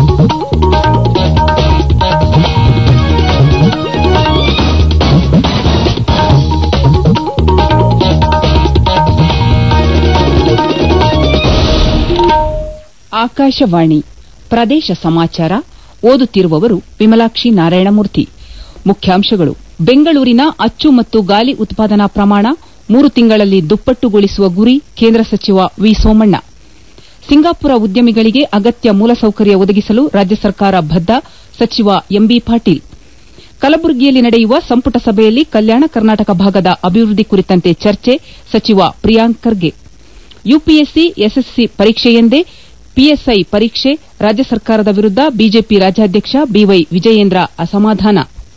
ಆಕಾಶವಾಣಿ ಪ್ರದೇಶ ಸಮಾಚಾರ ಓದುತ್ತಿರುವವರು ವಿಮಲಾಕ್ಷಿ ನಾರಾಯಣಮೂರ್ತಿ ಮುಖ್ಯಾಂಶಗಳು ಬೆಂಗಳೂರಿನ ಅಚ್ಚು ಮತ್ತು ಗಾಲಿ ಉತ್ಪಾದನಾ ಪ್ರಮಾಣ ಮೂರು ತಿಂಗಳಲ್ಲಿ ದುಪ್ಪಟ್ಟುಗೊಳಿಸುವ ಗುರಿ ಕೇಂದ್ರ ಸಚಿವ ವಿ ಸೋಮಣ್ಣ ಸಿಂಗಾಪುರ ಉದ್ಯಮಿಗಳಿಗೆ ಅಗತ್ಯ ಮೂಲಸೌಕರ್ಯ ಒದಗಿಸಲು ರಾಜ್ಯ ಸರ್ಕಾರ ಬದ್ದ ಸಚಿವ ಎಂಬಿ ಪಾಟೀಲ್ ಕಲಬುರಗಿಯಲ್ಲಿ ನಡೆಯುವ ಸಂಪುಟ ಸಭೆಯಲ್ಲಿ ಕಲ್ಯಾಣ ಕರ್ನಾಟಕ ಭಾಗದ ಅಭಿವೃದ್ದಿ ಕುರಿತಂತೆ ಚರ್ಚೆ ಸಚಿವ ಪ್ರಿಯಾಂಕ್ ಖರ್ಗೆ ಯುಪಿಎಸ್ಸಿ ಎಸ್ಎಸ್ಸಿ ಪರೀಕ್ಷೆಯೆಂದೇ ಪಿಎಸ್ಐ ಪರೀಕ್ಷೆ ರಾಜ್ಯ ಸರ್ಕಾರದ ವಿರುದ್ದ ಬಿಜೆಪಿ ರಾಜ್ಯಾಧ್ಯಕ್ಷ ಬಿವೈ ವಿಜಯೇಂದ್ರ ಅಸಮಾಧಾನ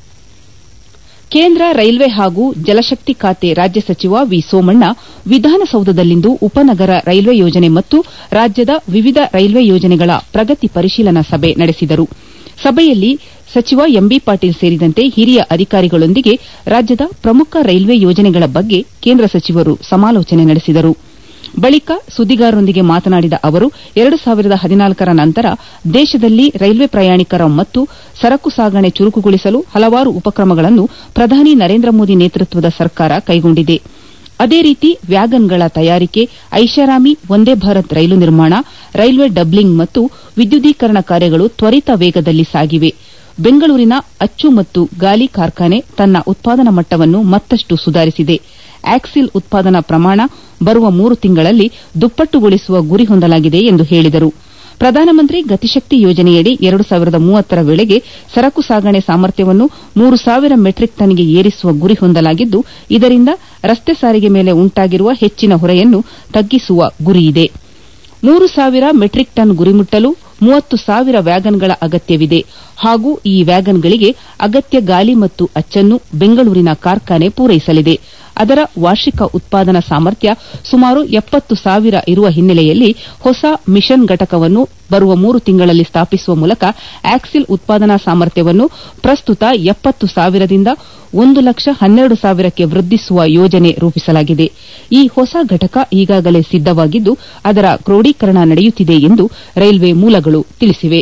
ಕೇಂದ್ರ ರೈಲ್ವೆ ಹಾಗೂ ಜಲಶಕ್ತಿ ಖಾತೆ ರಾಜ್ಯ ಸಚಿವ ವಿ ಸೋಮಣ್ಣ ವಿಧಾನಸೌಧದಲ್ಲಿಂದು ಉಪನಗರ ರೈಲ್ವೆ ಯೋಜನೆ ಮತ್ತು ರಾಜ್ಯದ ವಿವಿಧ ರೈಲ್ವೆ ಯೋಜನೆಗಳ ಪ್ರಗತಿ ಪರಿಶೀಲನಾ ಸಭೆ ನಡೆಸಿದರು ಸಭೆಯಲ್ಲಿ ಸಚಿವ ಎಂಬಿ ಪಾಟೀಲ್ ಸೇರಿದಂತೆ ಹಿರಿಯ ಅಧಿಕಾರಿಗಳೊಂದಿಗೆ ರಾಜ್ಯದ ಪ್ರಮುಖ ರೈಲ್ವೆ ಯೋಜನೆಗಳ ಬಗ್ಗೆ ಕೇಂದ್ರ ಸಚಿವರು ಸಮಾಲೋಚನೆ ನಡೆಸಿದರು ಬಳಿಕ ಸುದ್ದಿಗಾರರೊಂದಿಗೆ ಮಾತನಾಡಿದ ಅವರು ಎರಡು ಸಾವಿರದ ಹದಿನಾಲ್ಕರ ನಂತರ ದೇಶದಲ್ಲಿ ರೈಲ್ವೆ ಪ್ರಯಾಣಿಕರ ಮತ್ತು ಸರಕು ಸಾಗಣೆ ಚುರುಕುಗೊಳಿಸಲು ಹಲವಾರು ಉಪಕ್ರಮಗಳನ್ನು ಪ್ರಧಾನಿ ನರೇಂದ್ರ ಮೋದಿ ನೇತೃತ್ವದ ಸರ್ಕಾರ ಕೈಗೊಂಡಿದೆ ಅದೇ ರೀತಿ ವ್ಯಾಗನ್ಗಳ ತಯಾರಿಕೆ ಐಷಾರಾಮಿ ವಂದೇ ಭಾರತ್ ರೈಲು ನಿರ್ಮಾಣ ರೈಲ್ವೆ ಡಬ್ಲಿಂಗ್ ಮತ್ತು ವಿದ್ಯುದೀಕರಣ ಕಾರ್ಯಗಳು ತ್ವರಿತ ವೇಗದಲ್ಲಿ ಸಾಗಿವೆ ಬೆಂಗಳೂರಿನ ಅಚ್ಚು ಮತ್ತು ಗಾಲಿ ಕಾರ್ಖಾನೆ ತನ್ನ ಉತ್ಪಾದನಾ ಮಟ್ಟವನ್ನು ಮತ್ತಷ್ಟು ಸುಧಾರಿಸಿದೆ ಆಕ್ಸಿಲ್ ಉತ್ಪಾದನಾ ಪ್ರಮಾಣ ಬರುವ ಮೂರು ತಿಂಗಳಲ್ಲಿ ದುಪ್ಪಟ್ಟುಗೊಳಿಸುವ ಗುರಿ ಹೊಂದಲಾಗಿದೆ ಎಂದು ಹೇಳಿದರು ಪ್ರಧಾನಮಂತ್ರಿ ಗತಿಶಕ್ತಿ ಯೋಜನೆಯಡಿ ಎರಡು ಸಾವಿರದ ಮೂವತ್ತರ ವೇಳೆಗೆ ಸರಕು ಸಾಗಣೆ ಸಾಮರ್ಥ್ಯವನ್ನು ಮೂರು ಸಾವಿರ ಮೆಟ್ರಿಕ್ ಟನ್ಗೆ ಏರಿಸುವ ಗುರಿ ಹೊಂದಲಾಗಿದ್ದು ಇದರಿಂದ ರಸ್ತೆ ಸಾರಿಗೆ ಮೇಲೆ ಉಂಟಾಗಿರುವ ಹೆಚ್ಚಿನ ಹೊರೆಯನ್ನು ತಗ್ಗಿಸುವ ಗುರಿಯಿದೆ ಮೂರು ಸಾವಿರ ಮೆಟ್ರಿಕ್ ಟನ್ ಗುರಿ ಮುಟ್ಟಲು ಮೂವತ್ತು ಸಾವಿರ ವ್ಯಾಗನ್ಗಳ ಅಗತ್ಯವಿದೆ ಹಾಗೂ ಈ ವ್ಯಾಗನ್ಗಳಿಗೆ ಅಗತ್ಯ ಗಾಲಿ ಮತ್ತು ಅಚ್ಚನ್ನು ಬೆಂಗಳೂರಿನ ಕಾರ್ಖಾನೆ ಪೂರೈಸಲಿದೆ ಅದರ ವಾರ್ಷಿಕ ಉತ್ಪಾದನಾ ಸಾಮರ್ಥ್ಯ ಸುಮಾರು ಎಪ್ಪತ್ತು ಸಾವಿರ ಇರುವ ಹಿನ್ನೆಲೆಯಲ್ಲಿ ಹೊಸ ಮಿಷನ್ ಘಟಕವನ್ನು ಬರುವ ಮೂರು ತಿಂಗಳಲ್ಲಿ ಸ್ಥಾಪಿಸುವ ಮೂಲಕ ಆಕ್ಸಿಲ್ ಉತ್ಪಾದನಾ ಸಾಮರ್ಥ್ಯವನ್ನು ಪ್ರಸ್ತುತ ಎಪ್ಪತ್ತು ಸಾವಿರದಿಂದ ಒಂದು ಲಕ್ಷ ಹನ್ನೆರಡು ಸಾವಿರಕ್ಕೆ ವೃದ್ಧಿಸುವ ಯೋಜನೆ ರೂಪಿಸಲಾಗಿದೆ ಈ ಹೊಸ ಘಟಕ ಈಗಾಗಲೇ ಸಿದ್ದವಾಗಿದ್ದು ಅದರ ಕ್ರೋಡೀಕರಣ ನಡೆಯುತ್ತಿದೆ ಎಂದು ರೈಲ್ವೆ ಮೂಲಗಳು ತಿಳಿಸಿವೆ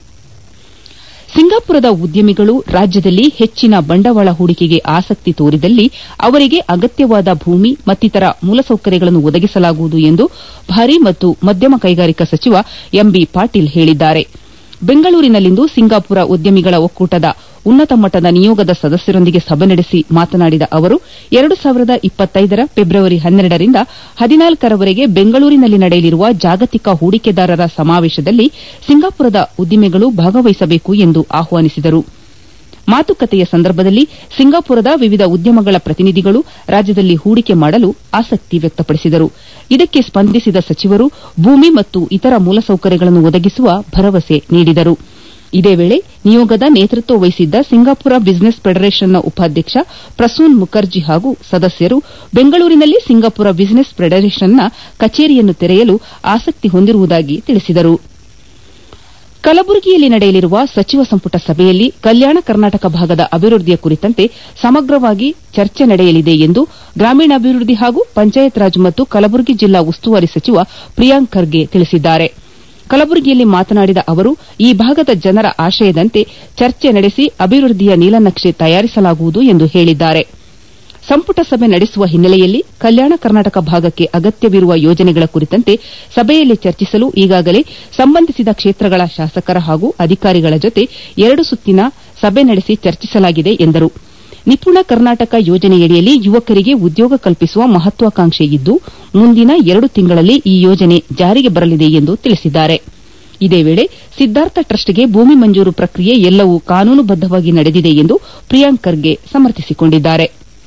ಸಿಂಗಾಪುರದ ಉದ್ಯಮಿಗಳು ರಾಜ್ಯದಲ್ಲಿ ಹೆಚ್ಚಿನ ಬಂಡವಾಳ ಹೂಡಿಕೆಗೆ ಆಸಕ್ತಿ ತೋರಿದಲ್ಲಿ ಅವರಿಗೆ ಅಗತ್ಯವಾದ ಭೂಮಿ ಮತ್ತಿತರ ಮೂಲಸೌಕರ್ಯಗಳನ್ನು ಒದಗಿಸಲಾಗುವುದು ಎಂದು ಭಾರಿ ಮತ್ತು ಮಧ್ಯಮ ಕೈಗಾರಿಕಾ ಸಚಿವ ಎಂಬಿ ಪಾಟೀಲ್ ಹೇಳಿದ್ದಾರೆ ಬೆಂಗಳೂರಿನಲ್ಲಿಂದು ಸಿಂಗಾಪುರ ಉದ್ಯಮಿಗಳ ಒಕ್ಕೂಟದ ಉನ್ನತ ಮಟ್ಟದ ನಿಯೋಗದ ಸದಸ್ಯರೊಂದಿಗೆ ಸಭೆ ನಡೆಸಿ ಮಾತನಾಡಿದ ಅವರು ಎರಡು ಸಾವಿರದ ಇಪ್ಪತ್ತೈದರ ಫೆಬ್ರವರಿ ಹನ್ನೆರಡರಿಂದ ಹದಿನಾಲ್ಕರವರೆಗೆ ಬೆಂಗಳೂರಿನಲ್ಲಿ ನಡೆಯಲಿರುವ ಜಾಗತಿಕ ಹೂಡಿಕೆದಾರರ ಸಮಾವೇಶದಲ್ಲಿ ಸಿಂಗಾಪುರದ ಉದ್ದಿಮೆಗಳು ಭಾಗವಹಿಸಬೇಕು ಎಂದು ಆಹ್ವಾನಿಸಿದರು ಮಾತುಕತೆಯ ಸಂದರ್ಭದಲ್ಲಿ ಸಿಂಗಾಪುರದ ವಿವಿಧ ಉದ್ಯಮಗಳ ಪ್ರತಿನಿಧಿಗಳು ರಾಜ್ಯದಲ್ಲಿ ಹೂಡಿಕೆ ಮಾಡಲು ಆಸಕ್ತಿ ವ್ಯಕ್ತಪಡಿಸಿದರು ಇದಕ್ಕೆ ಸ್ಪಂದಿಸಿದ ಸಚಿವರು ಭೂಮಿ ಮತ್ತು ಇತರ ಮೂಲಸೌಕರ್ಯಗಳನ್ನು ಒದಗಿಸುವ ಭರವಸೆ ನೀಡಿದರು ಇದೇ ವೇಳೆ ನಿಯೋಗದ ನೇತೃತ್ವ ವಹಿಸಿದ್ದ ಸಿಂಗಾಪುರ ಬಿಸಿನೆಸ್ ಫೆಡರೇಷನ್ನ ಉಪಾಧ್ಯಕ್ಷ ಪ್ರಸೂನ್ ಮುಖರ್ಜಿ ಹಾಗೂ ಸದಸ್ಯರು ಬೆಂಗಳೂರಿನಲ್ಲಿ ಸಿಂಗಾಪುರ ಬಿಸಿನೆಸ್ ಫೆಡರೇಷನ್ನ ಕಚೇರಿಯನ್ನು ತೆರೆಯಲು ಆಸಕ್ತಿ ಹೊಂದಿರುವುದಾಗಿ ತಿಳಿಸಿದರು ಕಲಬುರಗಿಯಲ್ಲಿ ನಡೆಯಲಿರುವ ಸಚಿವ ಸಂಪುಟ ಸಭೆಯಲ್ಲಿ ಕಲ್ಯಾಣ ಕರ್ನಾಟಕ ಭಾಗದ ಅಭಿವೃದ್ದಿಯ ಕುರಿತಂತೆ ಸಮಗ್ರವಾಗಿ ಚರ್ಚೆ ನಡೆಯಲಿದೆ ಎಂದು ಗ್ರಾಮೀಣಾಭಿವೃದ್ದಿ ಹಾಗೂ ಪಂಚಾಯತ್ ರಾಜ್ ಮತ್ತು ಕಲಬುರಗಿ ಜಿಲ್ಲಾ ಉಸ್ತುವಾರಿ ಸಚಿವ ಪ್ರಿಯಾಂಕ್ ಖರ್ಗೆ ತಿಳಿಸಿದ್ದಾರೆ ಕಲಬುರಗಿಯಲ್ಲಿ ಮಾತನಾಡಿದ ಅವರು ಈ ಭಾಗದ ಜನರ ಆಶಯದಂತೆ ಚರ್ಚೆ ನಡೆಸಿ ಅಭಿವೃದ್ದಿಯ ನೀಲನಕ್ಷೆ ತಯಾರಿಸಲಾಗುವುದು ಎಂದು ಹೇಳಿದ್ದಾರೆ ಸಂಪುಟ ಸಭೆ ನಡೆಸುವ ಹಿನ್ನೆಲೆಯಲ್ಲಿ ಕಲ್ಯಾಣ ಕರ್ನಾಟಕ ಭಾಗಕ್ಕೆ ಅಗತ್ಯವಿರುವ ಯೋಜನೆಗಳ ಕುರಿತಂತೆ ಸಭೆಯಲ್ಲಿ ಚರ್ಚಿಸಲು ಈಗಾಗಲೇ ಸಂಬಂಧಿಸಿದ ಕ್ಷೇತ್ರಗಳ ಶಾಸಕರ ಹಾಗೂ ಅಧಿಕಾರಿಗಳ ಜೊತೆ ಎರಡು ಸುತ್ತಿನ ಸಭೆ ನಡೆಸಿ ಚರ್ಚಿಸಲಾಗಿದೆ ಎಂದರು ನಿಪುಣ ಕರ್ನಾಟಕ ಯೋಜನೆಯಡಿಯಲ್ಲಿ ಯುವಕರಿಗೆ ಉದ್ಯೋಗ ಕಲ್ಪಿಸುವ ಮಹತ್ವಾಕಾಂಕ್ಷೆ ಇದ್ದು ಮುಂದಿನ ಎರಡು ತಿಂಗಳಲ್ಲಿ ಈ ಯೋಜನೆ ಜಾರಿಗೆ ಬರಲಿದೆ ಎಂದು ತಿಳಿಸಿದ್ದಾರೆ ಇದೇ ವೇಳೆ ಸಿದ್ದಾರ್ಥ ಟ್ರಸ್ಟ್ಗೆ ಭೂಮಿ ಮಂಜೂರು ಪ್ರಕ್ರಿಯೆ ಎಲ್ಲವೂ ಕಾನೂನುಬದ್ದವಾಗಿ ನಡೆದಿದೆ ಎಂದು ಪ್ರಿಯಾಂಕ್ ಖರ್ಗೆ ಸಮರ್ಥಿಸಿಕೊಂಡಿದ್ದಾರೆ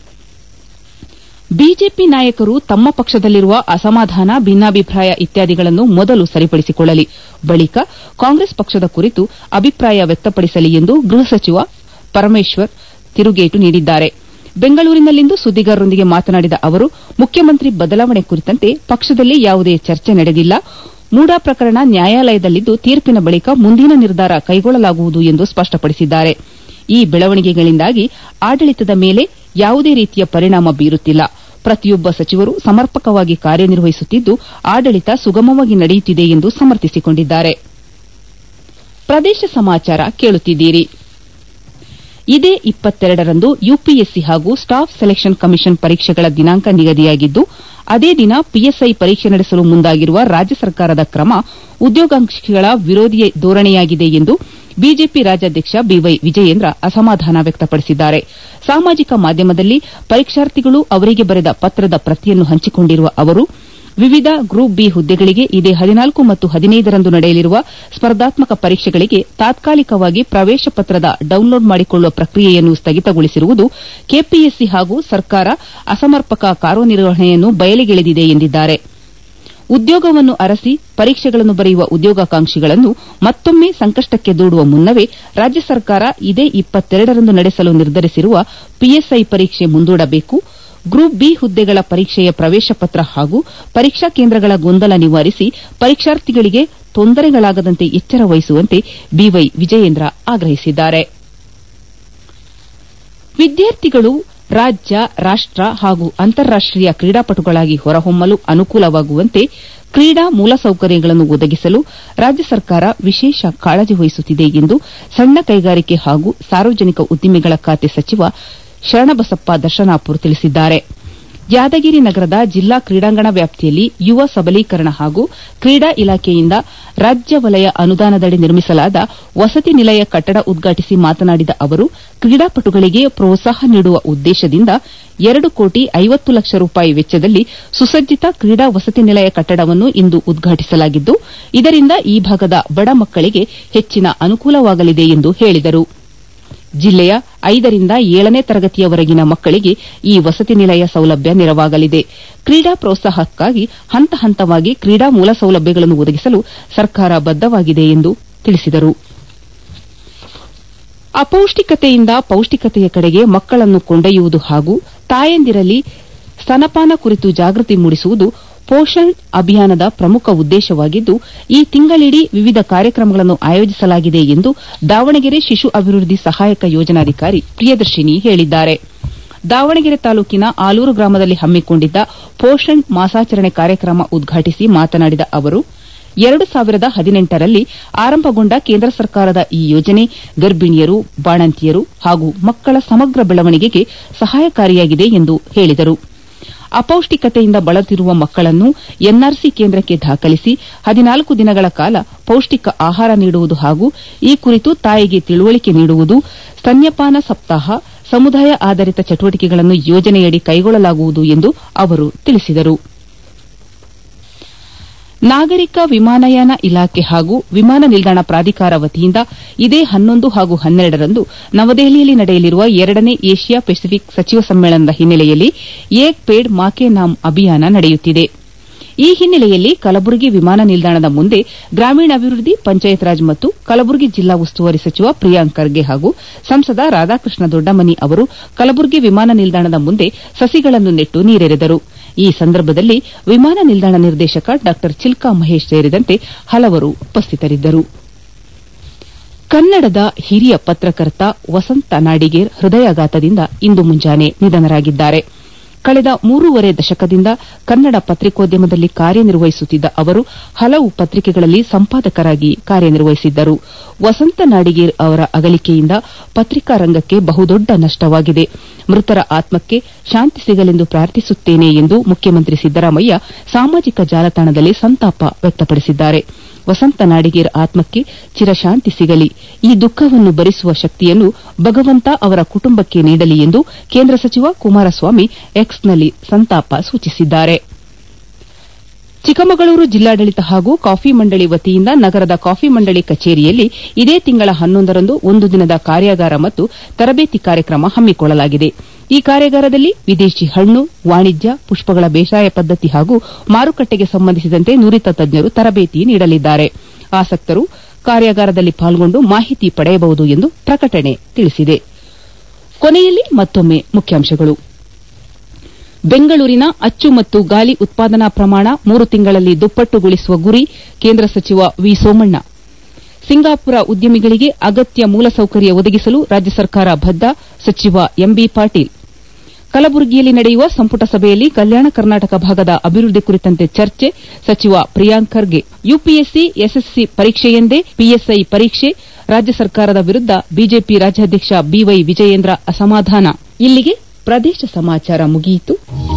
ಬಿಜೆಪಿ ನಾಯಕರು ತಮ್ಮ ಪಕ್ಷದಲ್ಲಿರುವ ಅಸಮಾಧಾನ ಭಿನ್ನಾಭಿಪ್ರಾಯ ಇತ್ಯಾದಿಗಳನ್ನು ಮೊದಲು ಸರಿಪಡಿಸಿಕೊಳ್ಳಲಿ ಬಳಿಕ ಕಾಂಗ್ರೆಸ್ ಪಕ್ಷದ ಕುರಿತು ಅಭಿಪ್ರಾಯ ವ್ಯಕ್ತಪಡಿಸಲಿ ಎಂದು ಗೃಹ ಸಚಿವ ಪರಮೇಶ್ವರ್ ತಿರುಗೇಟು ನೀಡಿದ್ದಾರೆ ಬೆಂಗಳೂರಿನಲ್ಲಿಂದು ಸುದ್ದಿಗಾರರೊಂದಿಗೆ ಮಾತನಾಡಿದ ಅವರು ಮುಖ್ಯಮಂತ್ರಿ ಬದಲಾವಣೆ ಕುರಿತಂತೆ ಪಕ್ಷದಲ್ಲಿ ಯಾವುದೇ ಚರ್ಚೆ ನಡೆದಿಲ್ಲ ಮೂಡಾ ಪ್ರಕರಣ ನ್ಯಾಯಾಲಯದಲ್ಲಿದ್ದು ತೀರ್ಪಿನ ಬಳಿಕ ಮುಂದಿನ ನಿರ್ಧಾರ ಕೈಗೊಳ್ಳಲಾಗುವುದು ಎಂದು ಸ್ಪಷ್ಟಪಡಿಸಿದ್ದಾರೆ ಈ ಬೆಳವಣಿಗೆಗಳಿಂದಾಗಿ ಆಡಳಿತದ ಮೇಲೆ ಯಾವುದೇ ರೀತಿಯ ಪರಿಣಾಮ ಬೀರುತ್ತಿಲ್ಲ ಪ್ರತಿಯೊಬ್ಬ ಸಚಿವರು ಸಮರ್ಪಕವಾಗಿ ಕಾರ್ಯನಿರ್ವಹಿಸುತ್ತಿದ್ದು ಆಡಳಿತ ಸುಗಮವಾಗಿ ನಡೆಯುತ್ತಿದೆ ಎಂದು ಸಮರ್ಥಿಸಿಕೊಂಡಿದ್ದಾರೆ ಪ್ರದೇಶ ಸಮಾಚಾರ ಕೇಳುತ್ತಿದ್ದೀರಿ ಇದೇ ಇಪ್ಪತ್ತೆರಡರಂದು ಯುಪಿಎಸ್ಸಿ ಹಾಗೂ ಸ್ಟಾಫ್ ಸೆಲೆಕ್ಷನ್ ಕಮಿಷನ್ ಪರೀಕ್ಷೆಗಳ ದಿನಾಂಕ ನಿಗದಿಯಾಗಿದ್ದು ಅದೇ ದಿನ ಪಿಎಸ್ಐ ಪರೀಕ್ಷೆ ನಡೆಸಲು ಮುಂದಾಗಿರುವ ರಾಜ್ಯ ಸರ್ಕಾರದ ಕ್ರಮ ಉದ್ಯೋಗಾಕಾಂಕ್ಷಿಗಳ ವಿರೋಧಿ ಧೋರಣೆಯಾಗಿದೆ ಎಂದು ಬಿಜೆಪಿ ರಾಜ್ಯಾಧ್ಯಕ್ಷ ಬಿವೈ ವಿಜಯೇಂದ್ರ ಅಸಮಾಧಾನ ವ್ಯಕ್ತಪಡಿಸಿದ್ದಾರೆ ಸಾಮಾಜಿಕ ಮಾಧ್ಯಮದಲ್ಲಿ ಪರೀಕ್ಷಾರ್ಥಿಗಳು ಅವರಿಗೆ ಬರೆದ ಪತ್ರದ ಪ್ರತಿಯನ್ನು ಹಂಚಿಕೊಂಡಿರುವ ಅವರು ವಿವಿಧ ಗ್ರೂಪ್ ಬಿ ಹುದ್ದೆಗಳಿಗೆ ಇದೇ ಹದಿನಾಲ್ಕು ಮತ್ತು ಹದಿನೈದರಂದು ನಡೆಯಲಿರುವ ಸ್ಪರ್ಧಾತ್ಮಕ ಪರೀಕ್ಷೆಗಳಿಗೆ ತಾತ್ಕಾಲಿಕವಾಗಿ ಪ್ರವೇಶ ಪತ್ರದ ಡೌನ್ಲೋಡ್ ಮಾಡಿಕೊಳ್ಳುವ ಪ್ರಕ್ರಿಯೆಯನ್ನು ಸ್ಥಗಿತಗೊಳಿಸಿರುವುದು ಕೆಪಿಎಸ್ಸಿ ಹಾಗೂ ಸರ್ಕಾರ ಅಸಮರ್ಪಕ ಕಾರ್ಯನಿರ್ವಹಣೆಯನ್ನು ಬಯಲಿಗೆಳೆದಿದೆ ಎಂದಿದ್ದಾರೆ ಉದ್ಯೋಗವನ್ನು ಅರಸಿ ಪರೀಕ್ಷೆಗಳನ್ನು ಬರೆಯುವ ಉದ್ಯೋಗಾಕಾಂಕ್ಷಿಗಳನ್ನು ಮತ್ತೊಮ್ಮೆ ಸಂಕಷ್ಟಕ್ಕೆ ದೂಡುವ ಮುನ್ನವೇ ರಾಜ್ಯ ಸರ್ಕಾರ ಇದೇ ಇಪ್ಪತ್ತೆರಡರಂದು ನಡೆಸಲು ನಿರ್ಧರಿಸಿರುವ ಪಿಎಸ್ಐ ಪರೀಕ್ಷೆ ಮುಂದೂಡಬೇಕು ಗ್ರೂಪ್ ಬಿ ಹುದ್ದೆಗಳ ಪರೀಕ್ಷೆಯ ಪ್ರವೇಶ ಪತ್ರ ಹಾಗೂ ಪರೀಕ್ಷಾ ಕೇಂದ್ರಗಳ ಗೊಂದಲ ನಿವಾರಿಸಿ ಪರೀಕ್ಷಾರ್ಥಿಗಳಿಗೆ ತೊಂದರೆಗಳಾಗದಂತೆ ಎಚ್ಚರ ವಹಿಸುವಂತೆ ಬಿವೈ ವಿಜಯೇಂದ್ರ ಆಗ್ರಹಿಸಿದ್ದಾರೆ ವಿದ್ಯಾರ್ಥಿಗಳು ರಾಜ್ಯ ರಾಷ್ಟ ಹಾಗೂ ಅಂತಾರಾಷ್ಟೀಯ ಕ್ರೀಡಾಪಟುಗಳಾಗಿ ಹೊರಹೊಮ್ಮಲು ಅನುಕೂಲವಾಗುವಂತೆ ಕ್ರೀಡಾ ಮೂಲಸೌಕರ್ಯಗಳನ್ನು ಒದಗಿಸಲು ರಾಜ್ಯ ಸರ್ಕಾರ ವಿಶೇಷ ಕಾಳಜಿ ವಹಿಸುತ್ತಿದೆ ಎಂದು ಸಣ್ಣ ಕೈಗಾರಿಕೆ ಹಾಗೂ ಸಾರ್ವಜನಿಕ ಉದ್ದಿಮೆಗಳ ಖಾತೆ ಸಚಿವ ಶರಣಬಸಪ್ಪ ದರ್ಶನಾಪುರ್ ತಿಳಿಸಿದ್ದಾರೆ ಯಾದಗಿರಿ ನಗರದ ಜಿಲ್ಲಾ ಕ್ರೀಡಾಂಗಣ ವ್ಯಾಪ್ತಿಯಲ್ಲಿ ಯುವ ಸಬಲೀಕರಣ ಹಾಗೂ ಕ್ರೀಡಾ ಇಲಾಖೆಯಿಂದ ರಾಜ್ಯ ವಲಯ ಅನುದಾನದಡಿ ನಿರ್ಮಿಸಲಾದ ವಸತಿ ನಿಲಯ ಕಟ್ಟಡ ಉದ್ಘಾಟಿಸಿ ಮಾತನಾಡಿದ ಅವರು ಕ್ರೀಡಾಪಟುಗಳಿಗೆ ಪ್ರೋತ್ಸಾಹ ನೀಡುವ ಉದ್ದೇಶದಿಂದ ಎರಡು ಕೋಟಿ ಐವತ್ತು ಲಕ್ಷ ರೂಪಾಯಿ ವೆಚ್ಚದಲ್ಲಿ ಸುಸಜ್ಜಿತ ಕ್ರೀಡಾ ವಸತಿ ನಿಲಯ ಕಟ್ಟಡವನ್ನು ಇಂದು ಉದ್ಘಾಟಿಸಲಾಗಿದ್ದು ಇದರಿಂದ ಈ ಭಾಗದ ಬಡ ಮಕ್ಕಳಿಗೆ ಹೆಚ್ಚಿನ ಅನುಕೂಲವಾಗಲಿದೆ ಎಂದು ಹೇಳಿದರು ಜಿಲ್ಲೆಯ ಐದರಿಂದ ಏಳನೇ ತರಗತಿಯವರೆಗಿನ ಮಕ್ಕಳಿಗೆ ಈ ವಸತಿ ನಿಲಯ ಸೌಲಭ್ಯ ನೆರವಾಗಲಿದೆ ಕ್ರೀಡಾ ಪ್ರೋತ್ಸಾಹಕ್ಕಾಗಿ ಹಂತ ಹಂತವಾಗಿ ಕ್ರೀಡಾ ಮೂಲಸೌಲಭ್ಯಗಳನ್ನು ಒದಗಿಸಲು ಸರ್ಕಾರ ಬದ್ದವಾಗಿದೆ ಎಂದು ತಿಳಿಸಿದರು ಅಪೌಷ್ಟಿಕತೆಯಿಂದ ಪೌಷ್ಟಿಕತೆಯ ಕಡೆಗೆ ಮಕ್ಕಳನ್ನು ಕೊಂಡೊಯ್ಯುವುದು ಹಾಗೂ ತಾಯಂದಿರಲ್ಲಿ ಸ್ತನಪಾನ ಕುರಿತು ಜಾಗೃತಿ ಮೂಡಿಸುವುದು ಪೋಷಣ್ ಅಭಿಯಾನದ ಪ್ರಮುಖ ಉದ್ದೇಶವಾಗಿದ್ದು ಈ ತಿಂಗಳಿಡೀ ವಿವಿಧ ಕಾರ್ಯಕ್ರಮಗಳನ್ನು ಆಯೋಜಿಸಲಾಗಿದೆ ಎಂದು ದಾವಣಗೆರೆ ಶಿಶು ಅಭಿವೃದ್ಧಿ ಸಹಾಯಕ ಯೋಜನಾಧಿಕಾರಿ ಪ್ರಿಯದರ್ಶಿನಿ ಹೇಳಿದ್ದಾರೆ ದಾವಣಗೆರೆ ತಾಲೂಕಿನ ಆಲೂರು ಗ್ರಾಮದಲ್ಲಿ ಹಮ್ಮಿಕೊಂಡಿದ್ದ ಪೋಷಣ್ ಮಾಸಾಚರಣೆ ಕಾರ್ಯಕ್ರಮ ಉದ್ಘಾಟಿಸಿ ಮಾತನಾಡಿದ ಅವರು ಎರಡು ಸಾವಿರದ ಹದಿನೆಂಟರಲ್ಲಿ ಆರಂಭಗೊಂಡ ಕೇಂದ್ರ ಸರ್ಕಾರದ ಈ ಯೋಜನೆ ಗರ್ಭಿಣಿಯರು ಬಾಣಂತಿಯರು ಹಾಗೂ ಮಕ್ಕಳ ಸಮಗ್ರ ಬೆಳವಣಿಗೆಗೆ ಸಹಾಯಕಾರಿಯಾಗಿದೆ ಎಂದು ಹೇಳಿದರು ಅಪೌಷ್ಟಿಕತೆಯಿಂದ ಬಳಲುತ್ತಿರುವ ಮಕ್ಕಳನ್ನು ಎನ್ಆರ್ಸಿ ಕೇಂದ್ರಕ್ಕೆ ದಾಖಲಿಸಿ ಹದಿನಾಲ್ಕು ದಿನಗಳ ಕಾಲ ಪೌಷ್ಟಿಕ ಆಹಾರ ನೀಡುವುದು ಹಾಗೂ ಈ ಕುರಿತು ತಾಯಿಗೆ ತಿಳುವಳಿಕೆ ನೀಡುವುದು ಸ್ತನ್ಯಪಾನ ಸಪ್ತಾಹ ಸಮುದಾಯ ಆಧಾರಿತ ಚಟುವಟಿಕೆಗಳನ್ನು ಯೋಜನೆಯಡಿ ಕೈಗೊಳ್ಳಲಾಗುವುದು ಎಂದು ಅವರು ತಿಳಿಸಿದರು ನಾಗರಿಕ ವಿಮಾನಯಾನ ಇಲಾಖೆ ಹಾಗೂ ವಿಮಾನ ನಿಲ್ದಾಣ ಪ್ರಾಧಿಕಾರ ವತಿಯಿಂದ ಇದೇ ಹನ್ನೊಂದು ಹಾಗೂ ಹನ್ನೆರಡರಂದು ನವದೆಹಲಿಯಲ್ಲಿ ನಡೆಯಲಿರುವ ಎರಡನೇ ಏಷ್ಯಾ ಪೆಸಿಫಿಕ್ ಸಚಿವ ಸಮ್ಮೇಳನದ ಹಿನ್ನೆಲೆಯಲ್ಲಿ ಏಕ್ ಪೇಡ್ ಮಾಕೆ ನಾಮ್ ಅಭಿಯಾನ ನಡೆಯುತ್ತಿದೆ ಈ ಹಿನ್ನೆಲೆಯಲ್ಲಿ ಕಲಬುರಗಿ ವಿಮಾನ ನಿಲ್ದಾಣದ ಮುಂದೆ ಗ್ರಾಮೀಣಾಭಿವೃದ್ಧಿ ಪಂಚಾಯತ್ ರಾಜ್ ಮತ್ತು ಕಲಬುರಗಿ ಜಿಲ್ಲಾ ಉಸ್ತುವಾರಿ ಸಚಿವ ಪ್ರಿಯಾಂಕ್ ಖರ್ಗೆ ಹಾಗೂ ಸಂಸದ ರಾಧಾಕೃಷ್ಣ ದೊಡ್ಡಮನಿ ಅವರು ಕಲಬುರಗಿ ವಿಮಾನ ನಿಲ್ದಾಣದ ಮುಂದೆ ಸಸಿಗಳನ್ನು ನೆಟ್ಟು ನೀರೆರೆದರು ಈ ಸಂದರ್ಭದಲ್ಲಿ ವಿಮಾನ ನಿಲ್ದಾಣ ನಿರ್ದೇಶಕ ಡಾ ಚಿಲ್ಕಾ ಮಹೇಶ್ ಸೇರಿದಂತೆ ಹಲವರು ಉಪಸ್ಥಿತರಿದ್ದರು ಕನ್ನಡದ ಹಿರಿಯ ಪತ್ರಕರ್ತ ವಸಂತ ನಾಡಿಗೇರ್ ಹೃದಯಾಘಾತದಿಂದ ಇಂದು ಮುಂಜಾನೆ ನಿಧನರಾಗಿದ್ದಾರೆ ಕಳೆದ ಮೂರೂವರೆ ದಶಕದಿಂದ ಕನ್ನಡ ಪತ್ರಿಕೋದ್ಯಮದಲ್ಲಿ ಕಾರ್ಯನಿರ್ವಹಿಸುತ್ತಿದ್ದ ಅವರು ಹಲವು ಪತ್ರಿಕೆಗಳಲ್ಲಿ ಸಂಪಾದಕರಾಗಿ ಕಾರ್ಯನಿರ್ವಹಿಸಿದ್ದರು ವಸಂತ ನಾಡಿಗೇರ್ ಅವರ ಅಗಲಿಕೆಯಿಂದ ಪತ್ರಿಕಾ ರಂಗಕ್ಕೆ ಬಹುದೊಡ್ಡ ನಷ್ಟವಾಗಿದೆ ಮೃತರ ಆತ್ಮಕ್ಕೆ ಶಾಂತಿ ಸಿಗಲೆಂದು ಪ್ರಾರ್ಥಿಸುತ್ತೇನೆ ಎಂದು ಮುಖ್ಯಮಂತ್ರಿ ಸಿದ್ದರಾಮಯ್ಯ ಸಾಮಾಜಿಕ ಜಾಲತಾಣದಲ್ಲಿ ಸಂತಾಪ ವ್ಯಕ್ತಪಡಿಸಿದ್ದಾರೆ ವಸಂತ ನಾಡಿಗೇರ್ ಆತ್ಮಕ್ಕೆ ಚಿರಶಾಂತಿ ಸಿಗಲಿ ಈ ದುಃಖವನ್ನು ಭರಿಸುವ ಶಕ್ತಿಯನ್ನು ಭಗವಂತ ಅವರ ಕುಟುಂಬಕ್ಕೆ ನೀಡಲಿ ಎಂದು ಕೇಂದ್ರ ಸಚಿವ ಕುಮಾರಸ್ವಾಮಿ ಎಕ್ಸ್ನಲ್ಲಿ ಸಂತಾಪ ಸೂಚಿಸಿದ್ದಾರೆ ಚಿಕ್ಕಮಗಳೂರು ಜಿಲ್ಲಾಡಳಿತ ಹಾಗೂ ಕಾಫಿ ಮಂಡಳಿ ವತಿಯಿಂದ ನಗರದ ಕಾಫಿ ಮಂಡಳಿ ಕಚೇರಿಯಲ್ಲಿ ಇದೇ ತಿಂಗಳ ಹನ್ನೊಂದರಂದು ಒಂದು ದಿನದ ಕಾರ್ಯಾಗಾರ ಮತ್ತು ತರಬೇತಿ ಕಾರ್ಯಕ್ರಮ ಹಮ್ಮಿಕೊಳ್ಳಲಾಗಿದೆ ಈ ಕಾರ್ಯಾಗಾರದಲ್ಲಿ ವಿದೇಶಿ ಹಣ್ಣು ವಾಣಿಜ್ಯ ಪುಷ್ಪಗಳ ಬೇಸಾಯ ಪದ್ದತಿ ಹಾಗೂ ಮಾರುಕಟ್ಟೆಗೆ ಸಂಬಂಧಿಸಿದಂತೆ ನುರಿತ ತಜ್ಞರು ತರಬೇತಿ ನೀಡಲಿದ್ದಾರೆ ಆಸಕ್ತರು ಕಾರ್ಯಾಗಾರದಲ್ಲಿ ಪಾಲ್ಗೊಂಡು ಮಾಹಿತಿ ಪಡೆಯಬಹುದು ಎಂದು ಪ್ರಕಟಣೆ ತಿಳಿಸಿದೆ ಕೊನೆಯಲ್ಲಿ ಮತ್ತೊಮ್ಮೆ ಮುಖ್ಯಾಂಶಗಳು ಬೆಂಗಳೂರಿನ ಅಚ್ಚು ಮತ್ತು ಗಾಲಿ ಉತ್ಪಾದನಾ ಪ್ರಮಾಣ ಮೂರು ತಿಂಗಳಲ್ಲಿ ದುಪ್ಪಟ್ಟುಗೊಳಿಸುವ ಗುರಿ ಕೇಂದ್ರ ಸಚಿವ ವಿ ಸೋಮಣ್ಣ ಸಿಂಗಾಪುರ ಉದ್ಯಮಿಗಳಿಗೆ ಅಗತ್ಯ ಮೂಲಸೌಕರ್ಯ ಒದಗಿಸಲು ರಾಜ್ಯ ಸರ್ಕಾರ ಬದ್ದ ಸಚಿವ ಎಂಬಿ ಪಾಟೀಲ್ ಕಲಬುರಗಿಯಲ್ಲಿ ನಡೆಯುವ ಸಂಪುಟ ಸಭೆಯಲ್ಲಿ ಕಲ್ಯಾಣ ಕರ್ನಾಟಕ ಭಾಗದ ಅಭಿವೃದ್ಧಿ ಕುರಿತಂತೆ ಚರ್ಚೆ ಸಚಿವ ಪ್ರಿಯಾಂಕ್ ಖರ್ಗೆ ಯುಪಿಎಸ್ಸಿ ಎಸ್ಎಸ್ಸಿ ಪರೀಕ್ಷೆಯೆಂದೇ ಪಿಎಸ್ಐ ಪರೀಕ್ಷೆ ರಾಜ್ಯ ಸರ್ಕಾರದ ವಿರುದ್ಧ ಬಿಜೆಪಿ ರಾಜ್ಯಾಧ್ಯಕ್ಷ ಬಿವೈ ವಿಜಯೇಂದ್ರ ಅಸಮಾಧಾನ ಇಲ್ಲಿಗೆ ಪ್ರದೇಶ ಸಮಾಚಾರ ಮುಗಿಯಿತು